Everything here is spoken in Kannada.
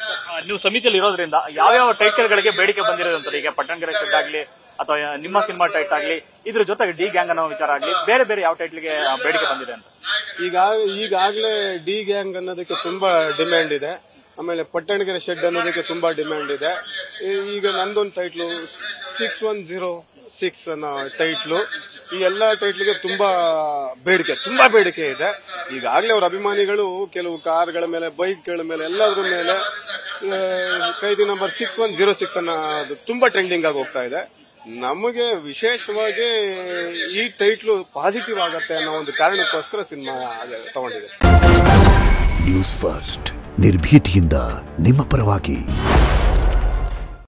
ಆ, ನೀವು ಸಮಿತಿಯಲ್ಲಿ ಇರೋದ್ರಿಂದ ಯಾವ್ಯಾವ ಟೈಟಲ್ ಗಳಿಗೆ ಬೇಡಿಕೆ ಬಂದಿರೋದಂತ ಈಗ ಪಟ್ಟಣಗೆರೆ ಶೆಡ್ ಆಗ್ಲಿ ಅಥವಾ ನಿಮ್ಮ ಸಿನಿಮಾ ಟೈಟ್ ಆಗ್ಲಿ ಇದ್ರ ಜೊತೆಗೆ ಡಿ ಗ್ಯಾಂಗ್ ಅನ್ನೋ ವಿಚಾರ ಆಗ್ಲಿ ಬೇರೆ ಬೇರೆ ಯಾವ ಟೈಟ್ಲ್ಗೆ ಬೇಡಿಕೆ ಬಂದಿದೆ ಅಂತ ಈಗ ಈಗಾಗಲೇ ಡಿ ಗ್ಯಾಂಗ್ ಅನ್ನೋದಕ್ಕೆ ತುಂಬಾ ಡಿಮ್ಯಾಂಡ್ ಇದೆ ಆಮೇಲೆ ಪಟ್ಟಣಗೆರೆ ಶೆಡ್ ಅನ್ನೋದಕ್ಕೆ ತುಂಬಾ ಡಿಮ್ಯಾಂಡ್ ಇದೆ ಈ- ಈಗ ನಂದೊಂದು title six one zero six ಅನ್ನೋ ಟೈಟ್ಲು ಈ ಎಲ್ಲ ಟೈಟ್ಲಿಗೆ ತುಂಬಾ ಬೇಡಿಕೆ ತುಂಬಾ ಬೇಡಿಕೆ ಇದೆ ಈಗಾಗಲೇ ಅವ್ರ ಅಭಿಮಾನಿಗಳು ಕೆಲವು ಕಾರ್ಗಳ ಮೇಲೆ ಬೈಕ್ಗಳ ಮೇಲೆ ಎಲ್ಲದ್ರ ಮೇಲೆ ಆ, ಖೈದಿ number six one zero six ಅನ್ನ ಅದು ತುಂಬಾ ಟ್ರೆಂಡಿಂಗ್ ಆಗಿ ಹೋಗ್ತಾ ಇದೆ ನಮಗೆ ವಿಶೇಷವಾಗಿ ಈ ಟೈಟ್ಲು ಪಾಸಿಟಿವ್ ಆಗತ್ತೆ ಅನ್ನೋ ಒಂದು ಕಾರಣಕ್ಕೋಸ್ಕರ ಸಿನಿಮಾ ತಗೊಂಡಿದೆ ನ್ಯೂಸ್ ಫಸ್ಟ್ ನಿರ್ಭೀತಿಯಿಂದ ನಿಮ್ಮ ಪರವಾಗಿ